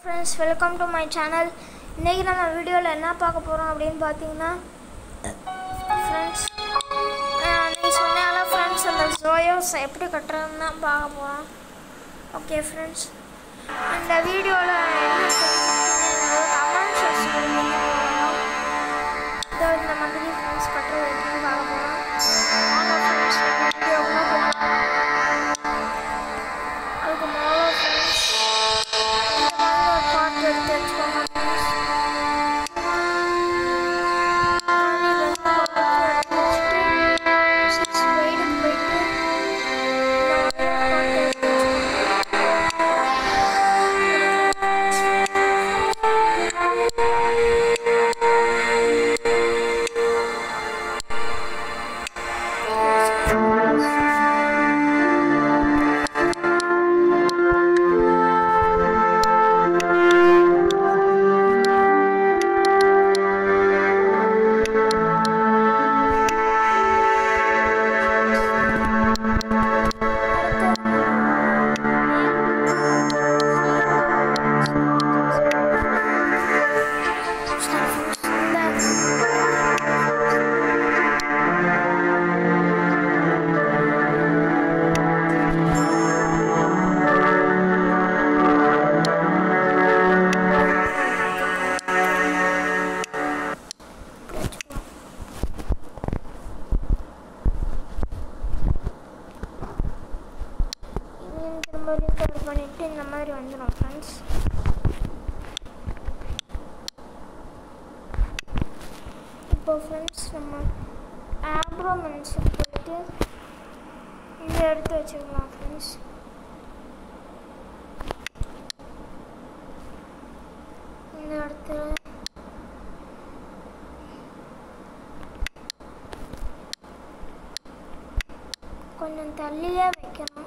Friends welcome to my channel இன்றைக்கி நம்ம வீடியோவில் என்ன பார்க்க போகிறோம் அப்படின்னு பார்த்தீங்கன்னா ஃப்ரெண்ட்ஸ் அன்றைக்கி சொன்னால ஃப்ரெண்ட்ஸ் அந்த ஜோயோஸ் எப்படி கட்டுறதுன்னு தான் பார்க்க போகிறோம் ஓகே ஃப்ரெண்ட்ஸ் அந்த வீடியோவில் என்ன கமெண்ட் செக்ஷன் இதோ இந்த மாதிரி ஃப்ரெண்ட்ஸ் கட்டுறது எப்படின்னு பார்க்க போகிறோம் வாங்க ஃப்ரெண்ட்ஸ் வீடியோக்குள்ளே போகலாம் அதுக்கு முதல்ல ஃப்ரெண்ட்ஸ் இந்த மாதிரி ஒரு பாட்டு எடுத்து வச்சுக்கோங்க ஃப்ரெண்ட்ஸ் சிக்ஸ் வெயிட்டுக்கு போயிட்டு இந்த மாதிரி பாட்டு எடுத்து இதையும் திரும்ப ரீகார்ட் பண்ணிட்டு இந்த மாதிரி வந்துடும் ஃப்ரெண்ட்ஸ் இப்போ ஃப்ரெண்ட்ஸ் நம்ம ஆப்ரோமென்ஸ் போயிட்டு இங்க எடுத்து வச்சுக்கலாம் ஃப்ரெண்ட்ஸ் இந்த இடத்துல கொஞ்சம் தள்ளியே வைக்கணும்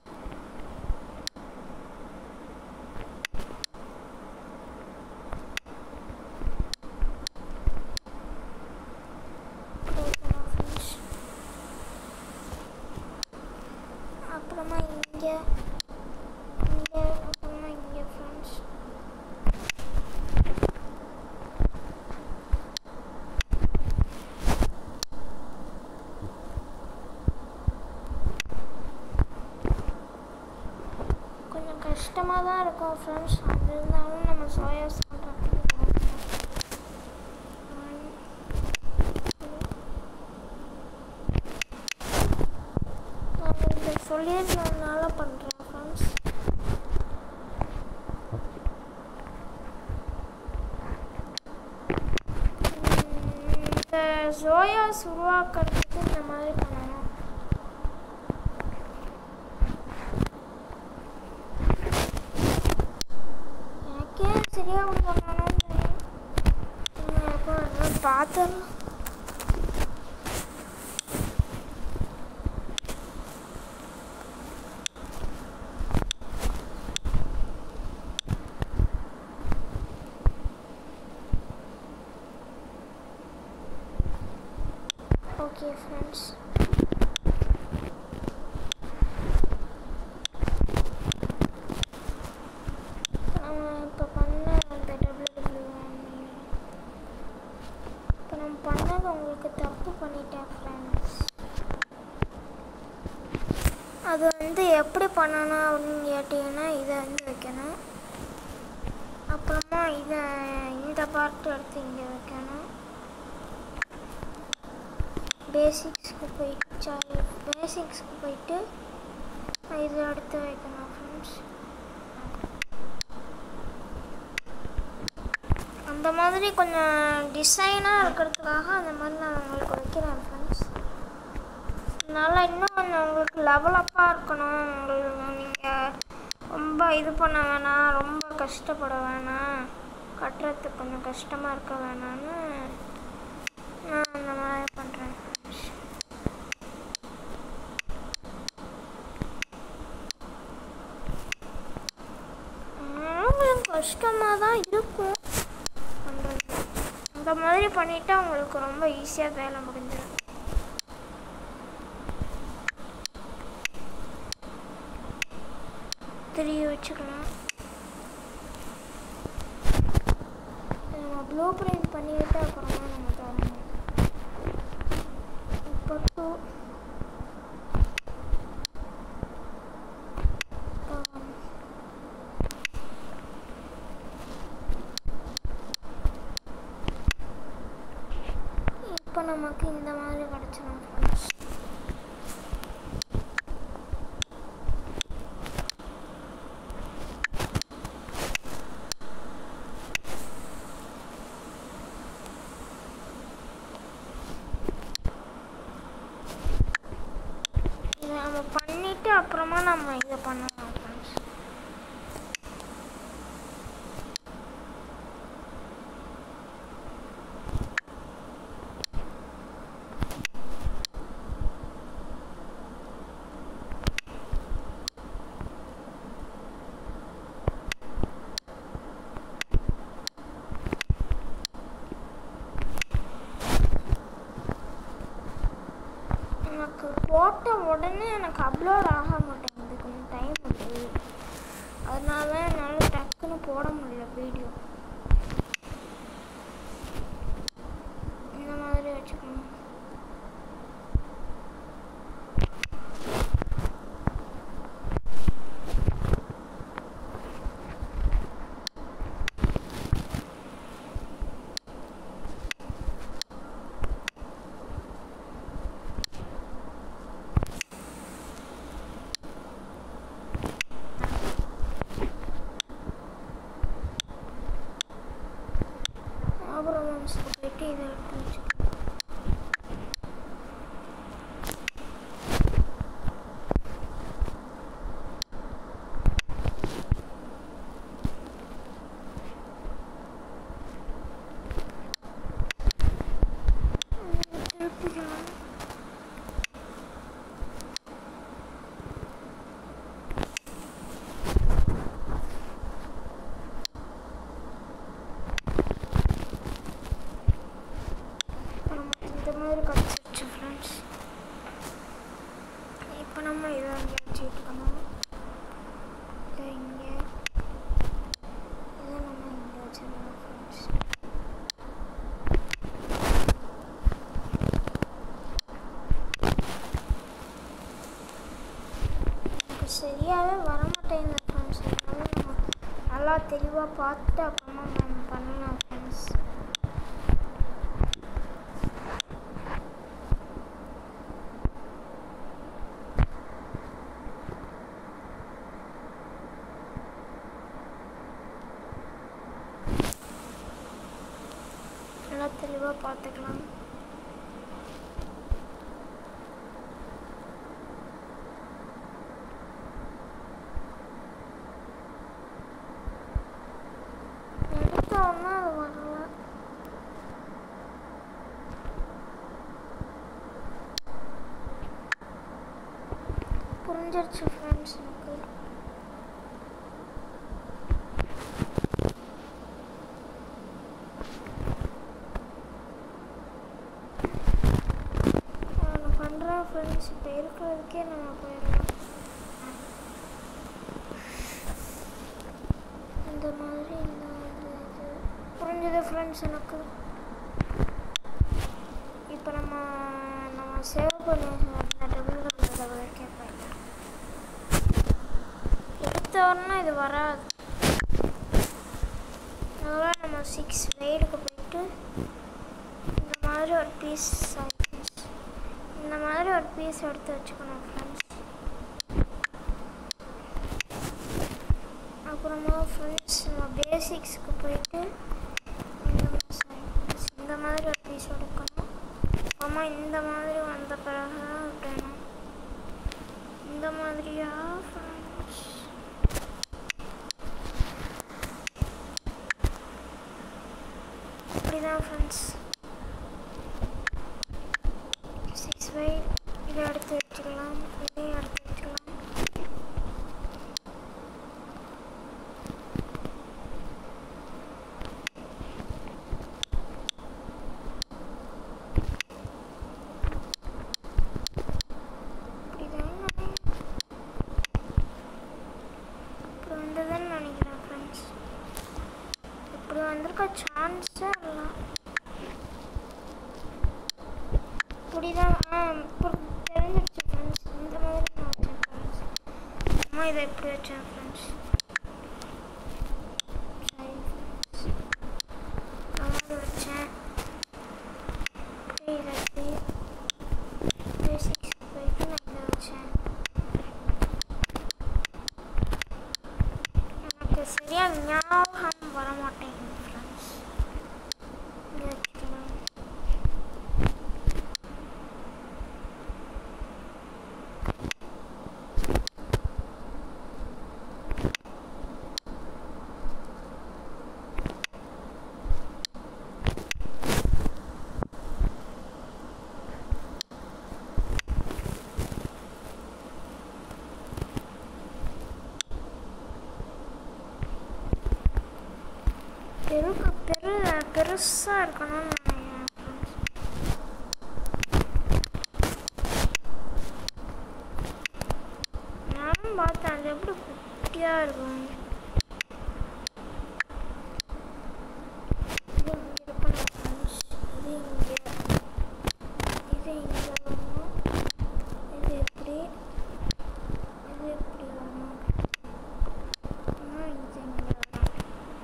வைக்கணும் friends. அப்புறமா இங்க இங்க அப்புறமா இங்க ஃப்ரெண்ட்ஸ் கொஞ்சம் கஷ்டமாக தான் இருக்கும் ஃப்ரெண்ட்ஸ் அது இருந்தாலும் நம்ம சோயா சாப்பிட்றதுக்கு நான் இந்த சொல்லியிருந்ததுனால பண்ணுறேன் ஃப்ரெண்ட்ஸ் இந்த ஜோயாஸ் உருவாக்குறதுக்கு இந்த மாதிரி பண்ணணும் எனக்கே சரியாக கொடுக்கணும்னு தெரியும் பார்த்தேன் ஓகே ஃப்ரெண்ட்ஸ் நம்ம இப்போ பண்ண அந்த டபிள்யூ இப்போ நம்ம பண்ணது உங்களுக்கு தப்பு பண்ணிட்டேன் ஃப்ரெண்ட்ஸ் அது வந்து எப்படி பண்ணணும் அப்படின்னு கேட்டிங்கன்னா இதை வந்து வைக்கணும் அப்புறமா இதை இந்த பார்ட் எடுத்து இங்கே வைக்கணும் பேசிக்ஸ்க்கு போயிட்டு பேசிக்ஸ்க்கு போயிட்டு இது எடுத்து வைக்கணும் ஃப்ரெண்ட்ஸ் அந்த மாதிரி கொஞ்சம் டிசைனாக இருக்கிறதுக்காக அந்த மாதிரி நான் உங்களுக்கு வைக்கிறேன் ஃப்ரெண்ட்ஸ் அதனால் இன்னும் கொஞ்சம் உங்களுக்கு லெவலப்பாக இருக்கணும் உங்களுக்கு நீங்கள் ரொம்ப இது பண்ண வேணாம் ரொம்ப கஷ்டப்பட வேணாம் கட்டுறதுக்கு கொஞ்சம் கஷ்டமாக இருக்க வேணாம்னு நான் அந்த மாதிரி பண்ணுறேன் கொஞ்சம் கஷ்டமாக தான் இருக்கும் பண்ணுறது இந்த மாதிரி பண்ணிட்டா உங்களுக்கு ரொம்ப ஈஸியாக வேலை முடிஞ்சிடும் திரி வச்சுக்கலாம் ப்ளூ பிரிண்ட் பண்ணிவிட்டு அப்புறமா நம்ம தரணும் இப்போ டூ இப்போ நமக்கு இந்த மாதிரி கிடச்சிடும் ஃப்ரெண்ட்ஸ் இதை நம்ம பண்ணிட்டு அப்புறமா நம்ம இதை பண்ணலாம் ஃப்ரெண்ட்ஸ் எனக்கு போட்ட உடனே எனக்கு அப்லோட் ஆக மாட்டேங்குது கொஞ்சம் டைம் இருக்குது அதனால என்னால் டக்குன்னு போட முடியல வீடியோ இந்த மாதிரி வச்சுக்கணும் அப்புறம் மம்ஸ்க்கு போயிட்டு இதை எடுத்து வச்சுக்கணும் திருப்பிக்கலாம் நமக்கு இந்த மாதிரி கிடச்சிருச்சு ஃப்ரெண்ட்ஸ் இப்போ நம்ம இதை அங்கே வச்சுக்கணும் இதை இங்கே இதை நம்ம இங்கே வச்சுக்கணும் ஃப்ரெண்ட்ஸ் எனக்கு சரியாகவே வரமாட்டேங்குது ஃப்ரெண்ட்ஸ் அதனால நம்ம நல்லா தெளிவாக பார்த்துட்டு அப்புறமா நம்ம பண்ணலாம் ஃப்ரெண்ட்ஸ் நல்லா தெளிவாக பார்த்துக்கலாம் எடுத்தோன்னா அது வரல புரிஞ்சிருச்சு ஃப்ரெண்ட்ஸ் எனக்கு நான் பண்ணுறேன் ஃப்ரெண்ட்ஸ் இப்போ இருக்கிறதுக்கே நம்ம போயிடலாம் இந்த மாதிரி இந்த இது இது புரிஞ்சது ஃப்ரெண்ட்ஸ் எனக்கு இப்போ நம்ம நம்ம சேவ் பண்ணுவோம் அந்த டபுள் கலர் வரைக்கும் போயிடலாம் எடுத்தோன்னா இது வராது அதனால் நம்ம சிக்ஸ் வெயிலுக்கு போயிட்டு இந்த மாதிரி ஒரு பீஸ் இந்த மாதிரி ஒரு பீஸ் எடுத்து வச்சுக்கணும் ஃப்ரெண்ட்ஸ் அப்புறமா ஃப்ரெண்ட்ஸ் நம்ம பேசிக்ஸ்க்கு போயிட்டு இந்த மாதிரி size, இந்த மாதிரி ஒரு பீஸ் எடுக்கணும் அப்புறமா இந்த மாதிரி வந்த பிறகு தான் விடணும் இந்த மாதிரியா ஃப்ரெண்ட்ஸ் இப்படிதான் ஃப்ரெண்ட்ஸ் சிக்ஸ் பை இதை எடுத்து வச்சுக்கலாம் இதையும் எடுத்து வச்சுக்கலாம் இப்படிதான் நினை- அப்புறம் வந்ததுன்னு நினைக்கிறேன் ஃப்ரெண்ட்ஸ் இப்படி வந்திருக்க சான்ஸே இல்லை இப்படிதான் ஆ இப்போ தெரிஞ்சிருச்சு ஃப்ரெண்ட்ஸ் இந்த மாதிரி நான் வச்சேன் ஃப்ரெண்ட்ஸ் அம்மா இதை எப்படி வச்சேன் ஃப்ரெண்ட்ஸ் சரி ஃப்ரெண்ட்ஸ் நான் வந்து வச்சேன் அப்படியே இதை அப்படியே பேசிக்ஸ் போயிட்டு நான் இதை வச்சேன் எனக்கு சரியா ஞாபகம் வர மாட்டேங்குது ஃப்ரெண்ட்ஸ் இங்கே வச்சுக்கலாம் பெருக்க பெரு பெருசாக இருக்கணும்னு நினைக்கிறேன் friends. நானும் பார்த்தேன் அது எப்படி குட்டியாக இருக்கும் இது இங்கே இருக்கணும் friends. இது இங்கே இது இங்கே வரணும் இது எப்படி இது எப்படி வரணும் ஆ, இது இங்கே வரணும்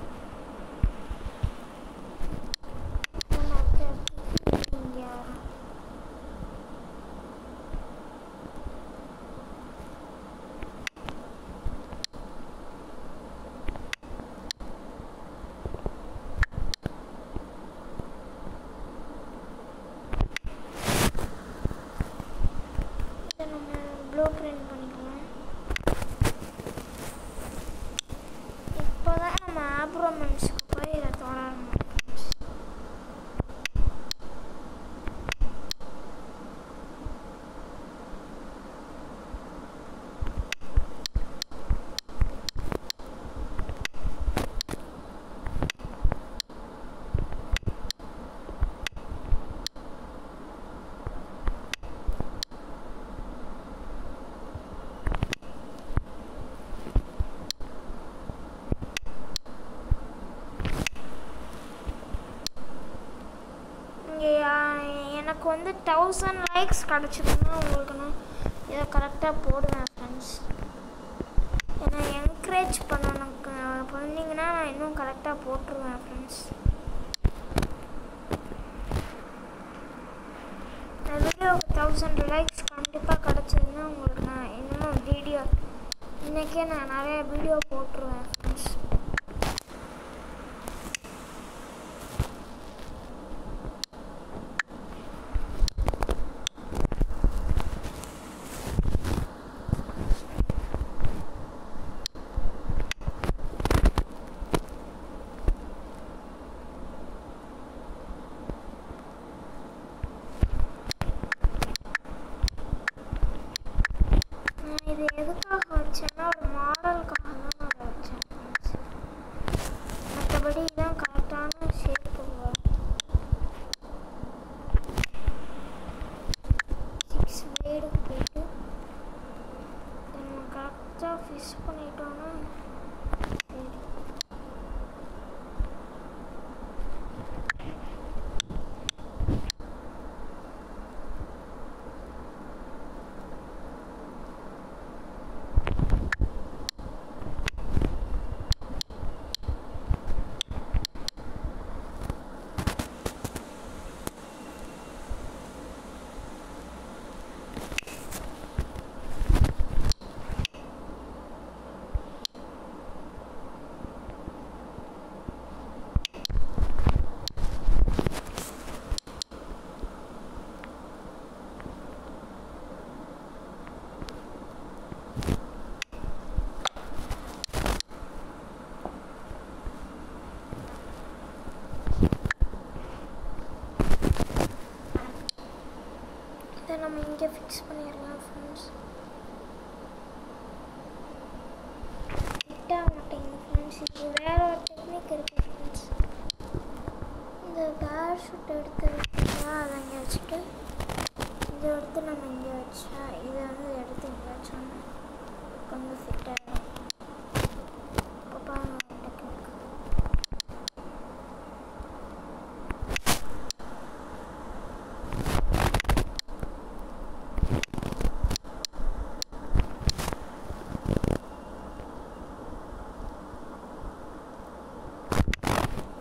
இங்கே வரணும் இதை நம்ம ப்ளூ பிரிண்ட் பண்ணிக்கலாம் இப்போ தான் நம்ம ஆப்ரோமென்ஸ்க்கு போய் இதை தொடரணும் இங்கே எனக்கு வந்து தௌசண்ட் லைக்ஸ் கிடச்சிதுன்னா உங்களுக்கு நான் இதை கரெக்டாக போடுவேன் ஃப்ரெண்ட்ஸ் என்னை என்கரேஜ் பண்ணணும் பண்ணீங்கன்னா நான் இன்னும் கரெக்டாக போட்டுருவேன் ஃப்ரெண்ட்ஸ் இந்த வீடியோவுக்கு தௌசண்ட் லைக்ஸ் கண்டிப்பாக கிடச்சிதுன்னா உங்களுக்கு நான் இன்னும் வீடியோ இன்றைக்கே நான் நிறைய வீடியோ போட்டுருவேன் ஃப்ரெண்ட்ஸ் நான் இது எதுக்காக வச்சேன்னா ஒரு மாடலுக்காக தான் நான் அதை வச்சேன் friends. மற்றபடி இதான் கரெக்டான ஷேப்பு சிக்ஸ் பிளேடுக்கு போயிட்டு இதை நம்ம கரெக்டாக ஃபிஷ் பண்ணிட்டோன்னா சரி இதை நம்ம இங்கே ஃபிக்ஸ் பண்ணிடலாம் ஃப்ரெண்ட்ஸ் ஃபிட் ஆக மாட்டேங்குது ஃப்ரெண்ட்ஸ் இது வேற ஒரு டெக்னிக் இருக்குது ஃப்ரெண்ட்ஸ் இந்த பேராஷூட் எடுத்து வச்சுட்டா அதை இங்கே வச்சுட்டு இதை எடுத்து நம்ம இங்கே வச்சா இதை வந்து எடுத்து இங்கே வச்சோம்னா கொஞ்சம் ஃபிட் ஆகிடும் இப்போ பாருங்க டெக்னிக்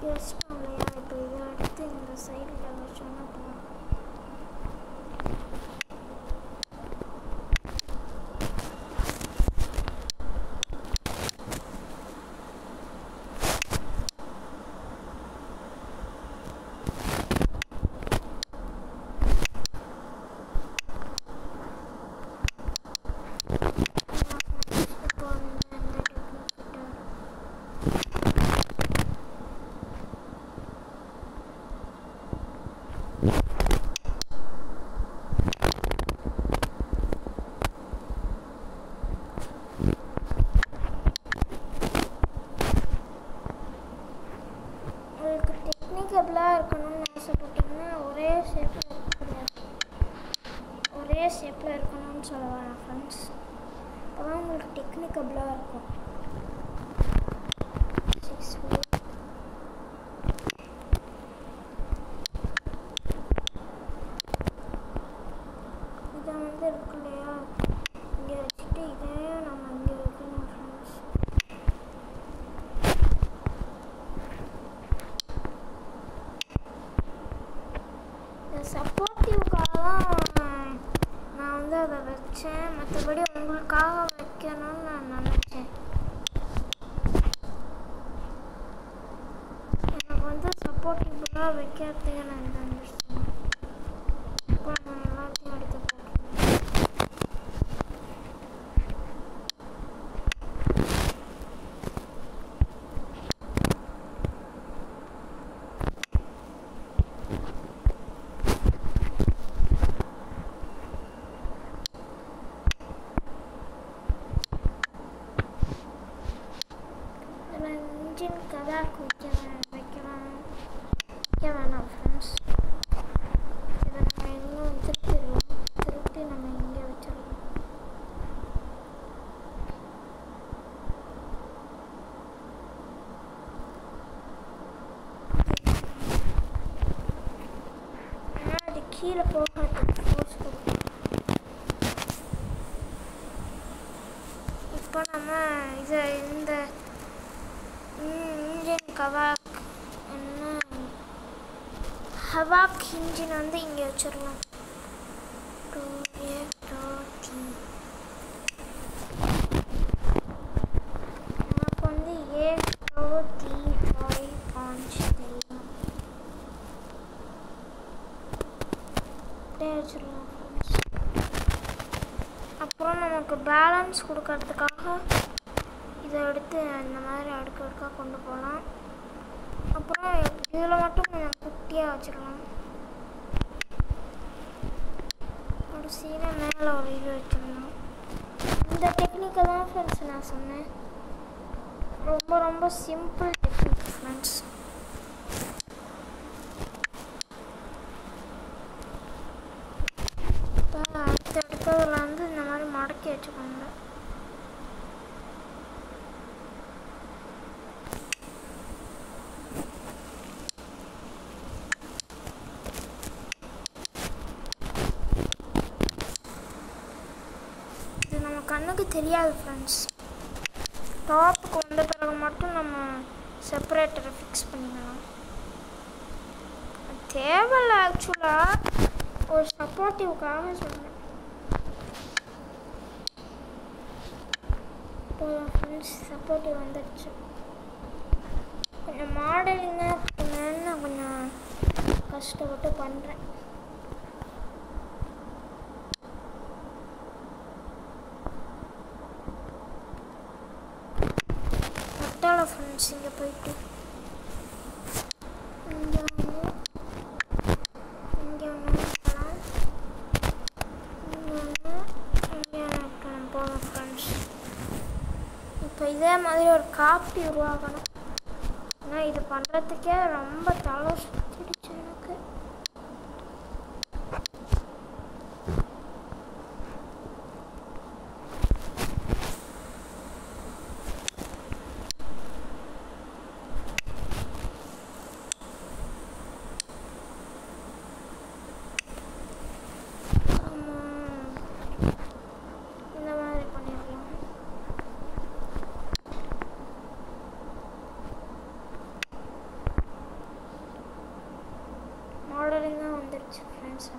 இங்கே வச்சிட்டோம் இல்லையா இப்போ இதை எடுத்து இந்த சைடில் வச்சோன்னா போதும் இப்போ இந்த இந்த டெக்னிக் கிட்ட உங்களுக்கு டெக்னிக்கபிளாக இருக்கணும்னு ஆசைப்பட்டீங்கன்னா ஒரே ஷேப்பில் இருக்கக்கூடாது ஒரே ஷேப்பில் இருக்கணும்னு சொல்ல வரேன் ஃப்ரெண்ட்ஸ் அப்போதான் உங்களுக்கு டெக்னிக்கபிளாக இருக்கும் சிக்ஸ் இதை வந்து இருக்கு இல்லையா இங்கே வச்சுட்டு இதையும் நம்ம இங்கே வைக்கணும் ஃப்ரெண்ட்ஸ் இந்த சப்போர்ட்டிவ்காக தான் நான் வந்து அதை வச்சேன் மற்றபடி உங்களுக்காக வைக்கணும்னு நான் நினச்சேன் எனக்கு வந்து சப்போர்ட்டிவாக வைக்கிறதுக்கு நான் இதை வந்துருச்சேன் இப்போ நான் எல்லாத்தையும் எடுத்து போட்டுருவேன் இதில் இன்ஜின் கதாக்கு வைக்க வே- வைக்கலாம் வைக்க வேணாம் ஃப்ரெண்ட்ஸ் இதை நம்ம இன்னும் திருப்பிடுவோம் திருப்பி நம்ம இங்கே வச்சிடலாம் ஏன்னா அது கீழே போகிறதுக்கு ஃபோர்ஸ் கொடுக்கும் இப்போ நம்ம இதை இந்த இன்ஜின் கவாக் என்ன ஹவாக் இன்ஜின் வந்து இங்கே வச்சிடலாம் டூ ஏ டி நமக்கு வந்து ஏ டி ஃபைவ் பாஞ்ச் தெரியும் அப்படியே வச்சிடலாம் friends. அப்புறம் நமக்கு பேலன்ஸ் கொடுக்கறதுக்காக இதை எடுத்து இந்த மாதிரி அடுக்கு அடுக்காக கொண்டு போகலாம் அப்புறம் இதில் மட்டும் கொஞ்சம் குட்டியாக வச்சிடலாம் கடைசியில் மேலே ஒரு இது வச்சிடலாம் இந்த டெக்னிக்கை தான் ஃப்ரெண்ட்ஸ் நான் சொன்னேன் ரொம்ப ரொம்ப சிம்பிள் டெக்னிக் ஃப்ரெண்ட்ஸ் இப்போ அடுத்த அடுத்ததில் வந்து இந்த மாதிரி மடக்கி வச்சுக்கோங்க இது நம்ம கண்ணுக்கு தெரியாது ஃப்ரெண்ட்ஸ் டாப்புக்கு வந்த பிறகு மட்டும் நம்ம செப்பரேட்டரை ஃபிக்ஸ் பண்ணிக்கலாம் அது தேவையில்ல ஆக்சுவலாக ஒரு சப்போர்ட்டிவ்காக சொல்கிறேன் போதும் ஃப்ரெண்ட்ஸ் சப்போர்ட்டிவ் வந்துடுச்சு கொஞ்சம் மாடலிங்காக இருக்கணும்னு நான் கொஞ்சம் கஷ்டப்பட்டு பண்ணுறேன் கட்டால ஃப்ரெண்ட்ஸ் இங்கே போயிட்டு இங்கே ஒன்று இங்கே ஒன்று வைக்கலாம் இங்கே ஒன்று இங்கே ஒன்று வைக்கலாம் போதும் ஃப்ரெண்ட்ஸ் இப்போ இதே மாதிரி ஒரு காப்பி உருவாக்கணும் ஏன்னா இது பண்ணுறதுக்கே ரொம்ப தலை சுற்றிடுச்சு எனக்கு ஆமா. இந்த மாதிரி பண்ணிடலாம் ஃப்ரெண்ட்ஸ்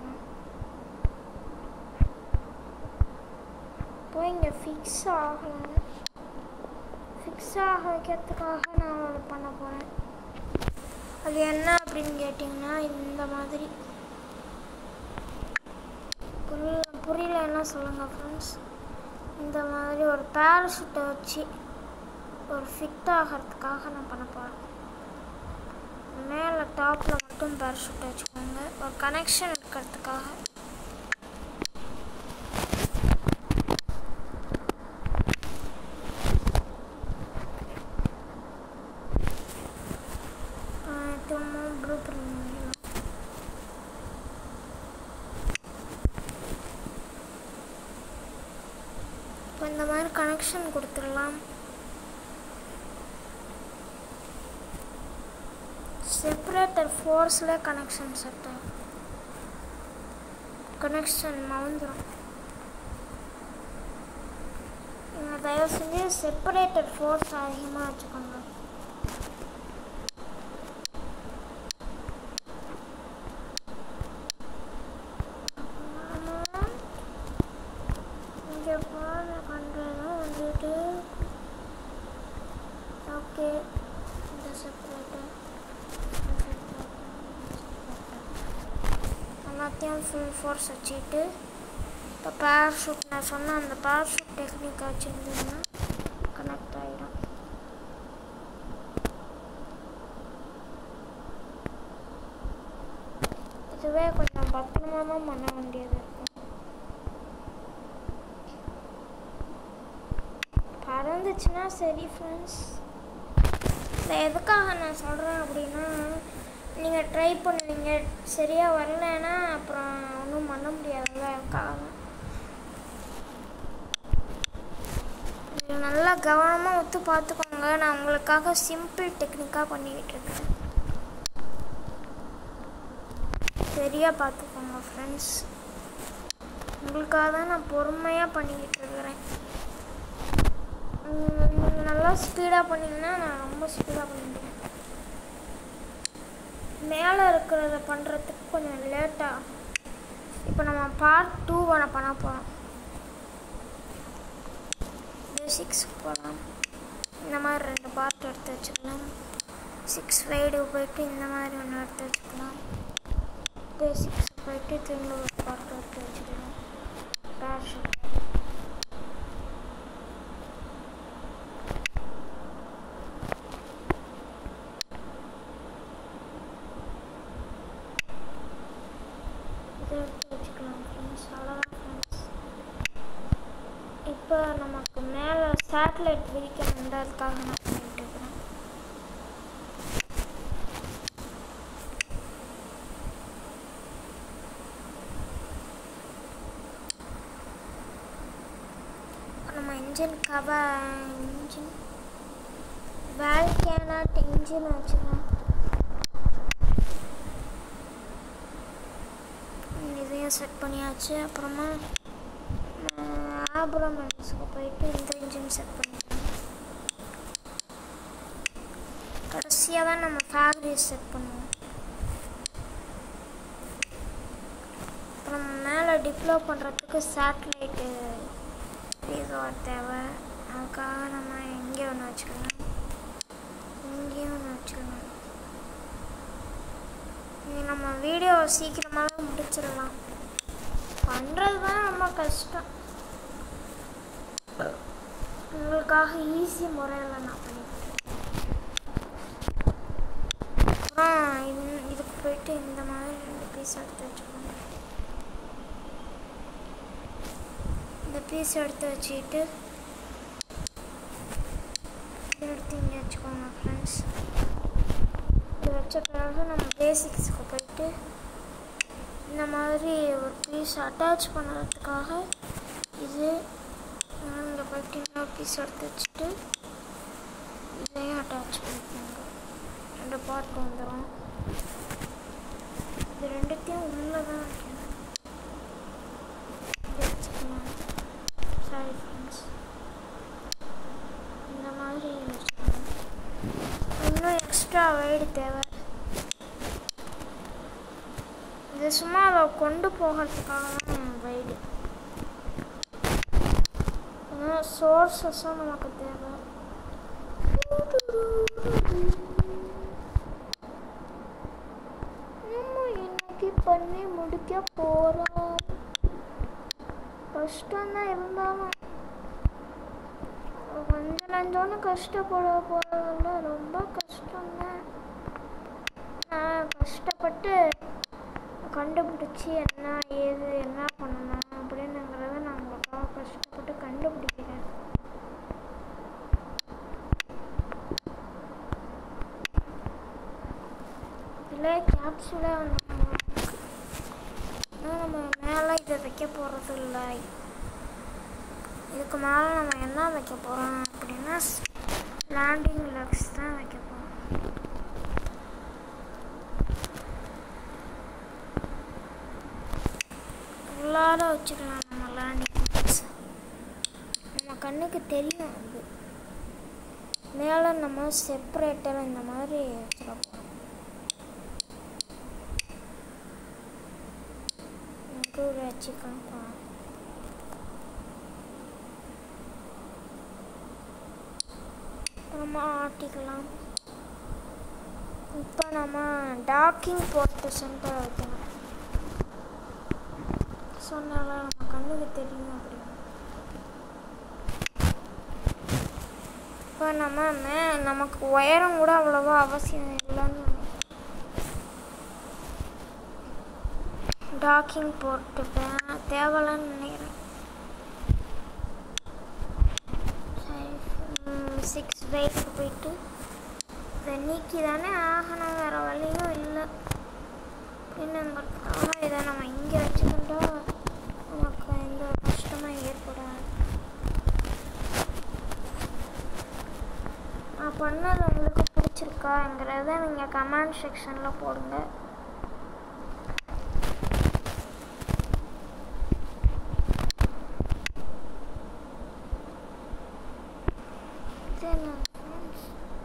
இப்போ இங்கே ஃபிக்ஸ் ஆகலை ஃபிக்ஸ் ஆக வைக்கிறதுக்காக நான் ஒன்று பண்ண போகிறேன் அது என்ன அப்படின்னு கேட்டிங்கன்னா இந்த மாதிரி புரியல புரியலன்னா சொல்லுங்கள் ஃப்ரெண்ட்ஸ் இந்த மாதிரி ஒரு பேராஷூட்டை வச்சு ஒரு ஃபிட் ஆகிறதுக்காக நான் பண்ண போகிறேன் மேலே டாப்பில் மட்டும் பேராஷூட்டை வச்சுக்கோங்க ஒரு கனெக்ஷன் இருக்கிறதுக்காக திரும்பவும் ப்ளூ பிரிண்ட் இப்போ இந்த மாதிரி கனெக்ஷன் கொடுத்துடலாம் செப்பரேட்டர் ஃபோர்ஸில் கனெக்ஷன் செட் ஆகும் கனெக்ஷன் மறந்துடும் நீங்கள் தயவு செஞ்சு செப்பரேட்டர் ஃபோர்ஸ் அதிகமாக வச்சுக்கோங்க இங்கே போகிற பண்ணுறதும் வந்துட்டு ஓகே இந்த செப்பரேட்டர் எல்லாத்தையும் ஃபுல் ஃபோர்ஸ் வச்சுட்டு இப்போ பேராஷூட் நான் சொன்ன அந்த பேராஷூட் டெக்னிக் வச்சுருந்தீங்கன்னா கனெக்ட் ஆகிடும் இதுவே கொஞ்சம் பத்திரமா தான் பண்ண வேண்டியது இருக்கும் பறந்துச்சுன்னா சரி ஃப்ரெண்ட்ஸ் இதை எதுக்காக நான் சொல்கிறேன் அப்படின்னா நீங்கள் ட்ரை பண்ணுவீங்க சரியாக வரலைன்னா அப்புறம் ஒன்றும் பண்ண முடியாதுல்ல அதுக்காக தான் நீங்கள் நல்லா கவனமாக ஒத்து பார்த்துக்கோங்க நான் உங்களுக்காக சிம்பிள் டெக்னிக்காக பண்ணிக்கிட்டு இருக்கேன் சரியாக பார்த்துக்கோங்க ஃப்ரெண்ட்ஸ் உங்களுக்காக தான் நான் பொறுமையாக பண்ணிக்கிட்டு இருக்கிறேன் நீங்கள் நல்லா ஸ்பீடாக பண்ணிங்கன்னா நான் ரொம்ப ஸ்பீடாக பண்ணிடுவேன் மேலே இருக்கிறத பண்ணுறதுக்கு கொஞ்சம் லேட்டாக இப்போ நம்ம பார்ட் டூ ஒன்று பண்ண போகிறோம் பேசிக்ஸ் போகலாம் இந்த மாதிரி ரெண்டு பார்ட் எடுத்து வச்சுக்கலாம் சிக்ஸ் வைடு போயிட்டு இந்த மாதிரி ஒன்று எடுத்து வச்சுக்கலாம் பேசிக்ஸ் போயிட்டு திரும்ப ஒரு பார்ட் எடுத்து வச்சுக்கலாம் பேஷன் இதை எடுத்து வச்சுக்கலாம் ஃப்ரெண்ட்ஸ் அவ்வளோதான் ஃப்ரெண்ட்ஸ் இப்போ நமக்கு மேலே சேட்டலைட் விரிக்கணுன்றதுக்காக நான் பண்ணிட்டு இருக்கிறேன் நம்ம இன்ஜின் கவர் இன்ஜின் வேல்கேனாட் இன்ஜின் வச்சுக்கலாம் இதையும் செட் பண்ணியாச்சு அப்புறமா ஆப்ரமெண்ட்ஸ்க்கு போயிட்டு இந்த இன்ஜின் செட் பண்ணிக்கலாம் கடைசியாக தான் நம்ம ஃபேக்ட்ரி செட் பண்ணுவோம் அப்புறம் மேலே டிப்ளோ பண்ணுறதுக்கு சேட்டலைட்டு ரீசார்ட் தேவை அதுக்காக நம்ம இங்கே ஒன்று வச்சுக்கலாம் இங்கேயும் ஒன்று வச்சுக்கலாம் இனி நம்ம வீடியோ சீக்கிரமாகவே முடிச்சிடலாம் பண்ணுறது தான் ரொம்ப கஷ்டம் உங்களுக்காக ஈஸி முறையில் நான் பண்ணிக்கிறேன் அப்புறம் இது இதுக்கு போயிட்டு இந்த மாதிரி ரெண்டு பீஸ் எடுத்து வச்சுக்கோங்க இந்த பீஸ் எடுத்து வச்சுக்கிட்டு இதை எடுத்து இங்கே வச்சுக்கோங்க ஃப்ரெண்ட்ஸ் இது வச்ச பிறகு நம்ம பேசிக்ஸுக்கு போயிட்டு இந்த மாதிரி ஒரு பீஸ் அட்டாச் பண்ணுறதுக்காக இது இங்கே போயிட்டு இன்னொரு பீஸ் எடுத்து வச்சுட்டு இதையும் அட்டாச் பண்ணிக்கோங்க ரெண்டு பார்ட் வந்துடும் இது ரெண்டுத்தையும் உள்ளே தான் வைக்கணும் இதை வச்சுக்கலாம் சாரி ஃப்ரெண்ட்ஸ் இந்த மாதிரி வச்சுக்கணும் இன்னும் எக்ஸ்ட்ரா வைடு தேவை இது சும்மா அதை கொண்டு போகிறதுக்காக தான் வைடு சோர்ஸஸும் நமக்கு தேவை நம்ம இன்னைக்கு பண்ணி முடிக்க போகிறோம் கஷ்டம் தான் இருந்தாலும் கொஞ்சம் நஞ்சோன்னு கஷ்டப்பட போகிறதில்ல ரொம்ப கஷ்டம்தான் நான் கஷ்டப்பட்டு கண்டுபிடிச்சி என்ன ஏது என்ன பண்ணணும் அப்படின்னுங்கிறத நான் உங்களுக்காக கஷ்டப்பட்டு கண்டுபிடிக்கிறேன் இல்லை கேப்சூலே வந்து ஆனால் நம்ம மேலே இதை வைக்க போகிறது இல்லை இதுக்கு மேலே நம்ம என்ன வைக்க போகிறோம் அப்படின்னா லேண்டிங் லெக்ஸ் தான் வைக்க போகிறோம் உள்ளார வச்சுக்கலாம் நம்ம லேண்டிங் லெக்ஸ் நம்ம கண்ணுக்கு தெரியும் அது மேலே நம்ம செப்பரேட்டர் இந்த மாதிரி வச்சிருப்போம் இன்க்ளூட் வச்சுக்கலாம் நம்ம ஆட்டிக்கலாம் இப்போ நம்ம டாக்கிங் போர்ட்டு சென்டர் வைக்கணும் சொன்னால நம்ம கண்ணுக்கு தெரியும் அப்படின்னு இப்போ நம்ம மே நமக்கு உயரம் கூட அவ்வளோவா அவசியம் இல்லைன்னு டாக்கிங் போர்ட்டு தேவலன்னு நினைக்கிறேன் சிக்ஸ் பைக்கு போயிட்டு இதை நீக்கி தானே ஆகணும் வேறு வழியும் இல்லை என்னங்கிறதுக்காக இதை நம்ம இங்கே வச்சுக்கிட்டா நமக்கு எந்த கஷ்டமும் ஏற்படாது நான் பண்ணது உங்களுக்கு பிடிச்சிருக்காங்கிறத நீங்கள் கமெண்ட் செக்ஷனில் போடுங்க Then, uh, friends.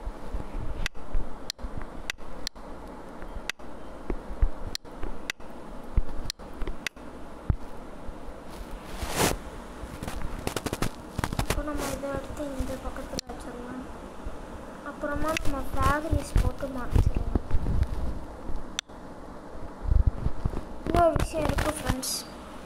இப்போ நம்ம இதை எடுத்து இந்த பக்கத்தில் வச்சிடலாம் அப்புறமா நம்ம பேகரிஸ் போட்டு மறைச்சிடலாம் இன்னொரு விஷயம் இருக்குது ஃப்ரெண்ட்ஸ்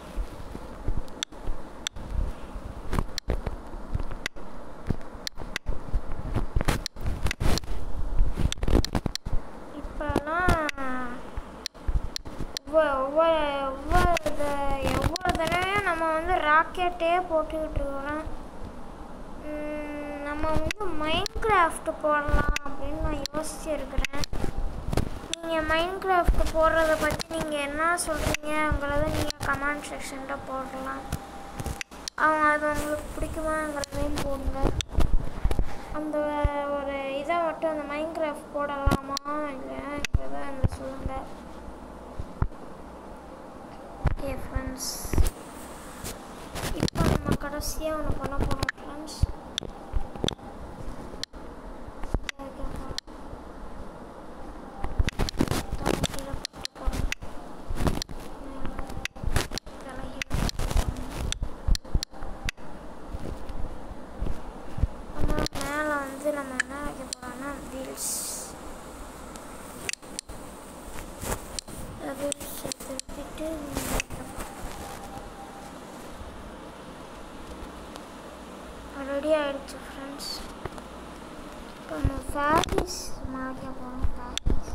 இப்போலாம் ஒவ்வொரு ஒவ்வொரு ஒவ்வொரு த- ஒவ்வொரு தடவையும் நம்ம வந்து ராக்கெட்டே போட்டுக்கிட்டு இருக்கிறோம் உம், நம்ம வந்து மைண்ட் கிராஃப்ட் போடலாம் அப்படின்னு நான் யோசிச்சிருக்கிறேன் நீங்கள் மைண்ட் கிராஃப்ட் போடுறத பற்றி நீங்கள் என்ன சொல்கிறீங்கங்கிறத நீங்கள் கமெண்ட் செக்ஷனில் போடலாம் அவங்க அது உங்களுக்கு பிடிக்குமாங்கிறதையும் போடுங்க அந்த ஒரு இதை மட்டும் அந்த மைண்ட் கிராஃப்ட் போடலாமா இல்லையாங்கிறத அந்த சொல்லுங்கள் ஓகே ஃப்ரெண்ட்ஸ் இப்போ நம்ம கடைசியாக ஒன்று பண்ண போகிறோம் ஃப்ரெண்ட்ஸ் நம்ம மேலே வந்து நம்ம என்ன வைக்க போகிறோம்னா வீல்ஸ் வீல்ஸ் திருப்பிட்டு ரெடி ஆயிடுச்சு ஃப்ரெண்ட்ஸ் இப்போ நம்ம ஃபேரிஸ் மாறிக்க போகிறோம் ஃபேரிஸ்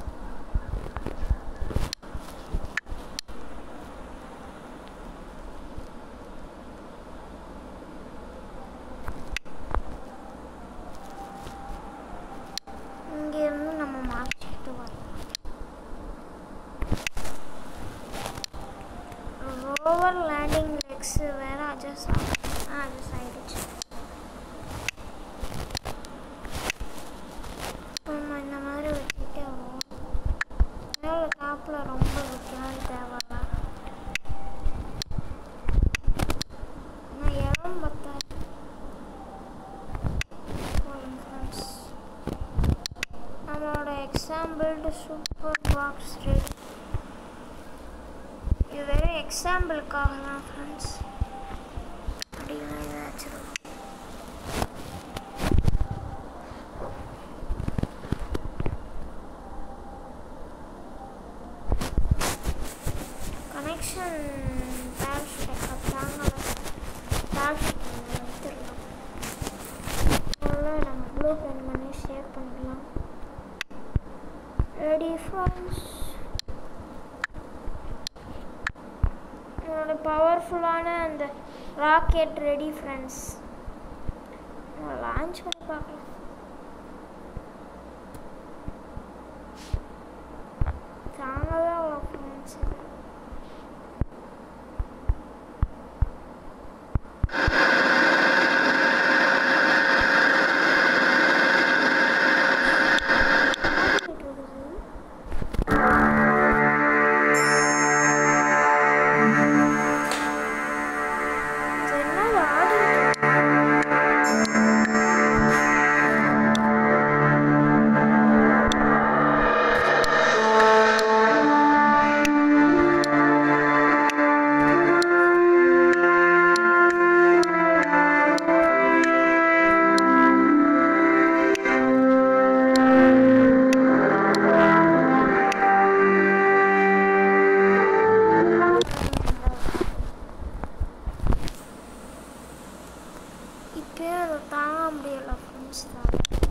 இங்கேருந்து நம்ம மாற்றிக்கிட்டு வரலாம் ரோவர் லேண்டிங் லெக்ஸ் வேற அட்ஜஸ்ட் ஆ அட்ஜஸ்ட் ஆயிடுச்சு இப்போ நம்ம இந்த மாதிரி வச்சுக்கிட்டே வருவோம் மேலே டாப்பில் ரொம்ப வைக்கணும் தேவையில்ல ஆனால் இடம் பத்தாது போதும் ஃப்ரெண்ட்ஸ் நம்மளோட exam build super box ready இது வெறும் எக்ஸாம்பிளுக்காக தான் ஃப்ரெண்ட்ஸ் அப்படின்னா ஏதாச்சும் கனெக்ஷன் பேரஷூட் தாங்கலை பேரஷூட் எடுத்துடலாம் அதனால் நம்ம ப்ளூ பென் பண்ணி சேவ் பண்ணிக்கலாம் ரெடி ஃப்ரெண்ட்ஸ் என்னோட பவர்ஃபுல்லான அந்த ராக்கெட் ரெடி ஃப்ரெண்ட்ஸ் லான்ச் பண்ணி பார்க்கலாம் தாங்கவே ஃப்ரெண்ட்ஸ் என்னது ஆடிட்டு இப்பயே அதை தாங்க முடியல ஃப்ரெண்ட்ஸ் தான்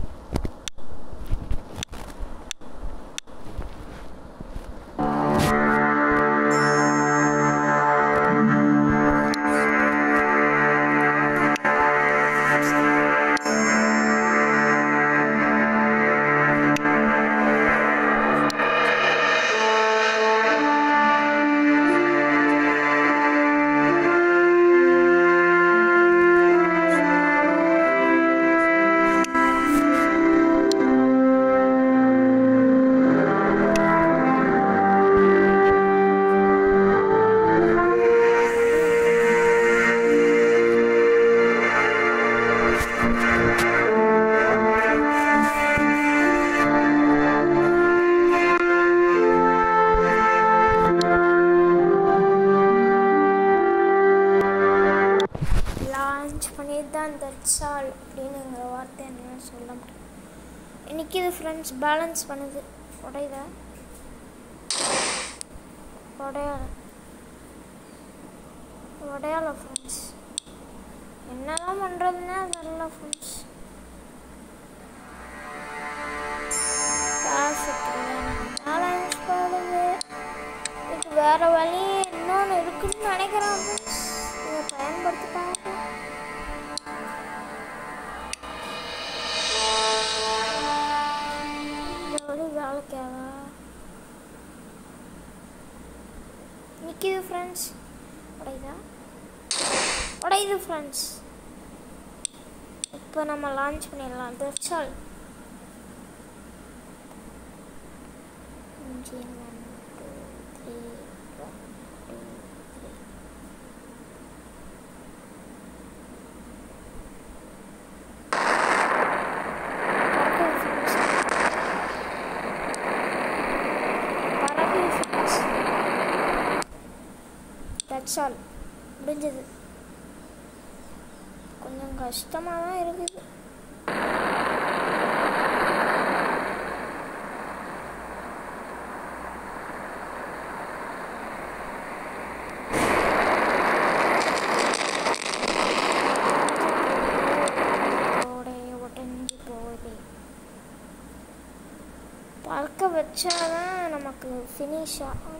லான்ச் பண்ணிட்டு தான் தட்ஸ் ஆல் அப்படின்னுங்கிற வார்த்தை என்னால் சொல்ல முடியும் இன்னைக்கு இது ஃப்ரெண்ட்ஸ் பேலன்ஸ் பண்ணுது உடையுதா உடையால உடையால ஃப்ரெண்ட்ஸ் என்னதான் பண்ணுறதுன்னா தெரியல ஃப்ரெண்ட்ஸ் பேலன்ஸ் பண்ணுது இதுக்கு வேற வழி இன்னொன்று இருக்குன்னு நினைக்கிறேன் ஃப்ரெண்ட்ஸ் இதை பயன்படுத்தி பார்ப்போம் இந்த வழி வேலைக்காக நிற்கிது ஃப்ரெண்ட்ஸ் உடையுதா உடையுது ஃப்ரெண்ட்ஸ் இப்போ நம்ம லான்ச் பண்ணிடலாம் that's all engine one, two, three, one, two, three. பறக்குது friends. பறக்குது friends. That's all. முடிஞ்சது கொஞ்சம் கஷ்டமாக தான் இருக்குது ஓடைய உடஞ்சி போகுது பறக்க வச்சாதான் நமக்கு ஃபினிஷ் ஆகும்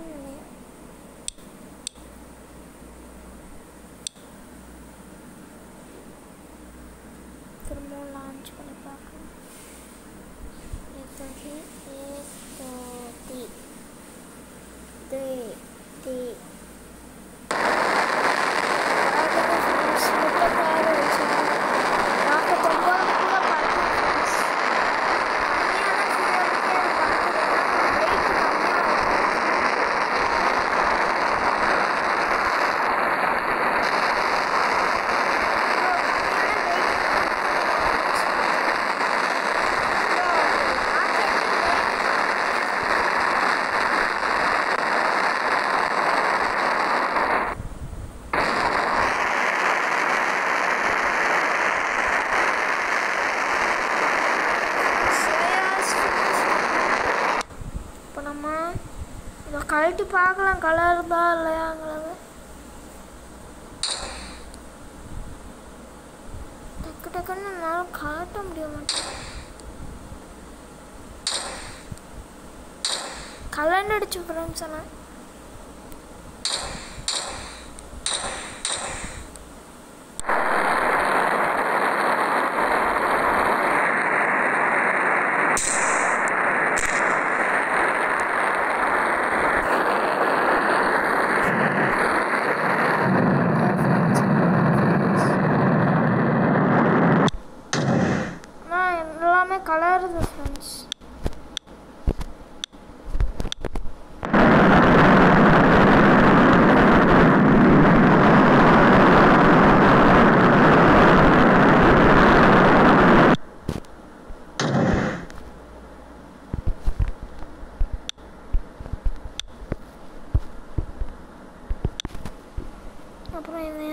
திரும்பவும் லான்ச் பண்ணி பார்க்கலாம் இது தி தி தி இப்போ கழட்டி பார்க்கலாம் கலர் தான் இல்லையாங்கிறது டக்கு டக்குன்னு என்னால் கழட்ட முடிய மாட்டேன் கலண்டடிச்சு ஃப்ரெண்ட்ஸ் ஆனால் ஆனால் எல்லாமே கலருது ஃப்ரெண்ட்ஸ் அப்புறம் இது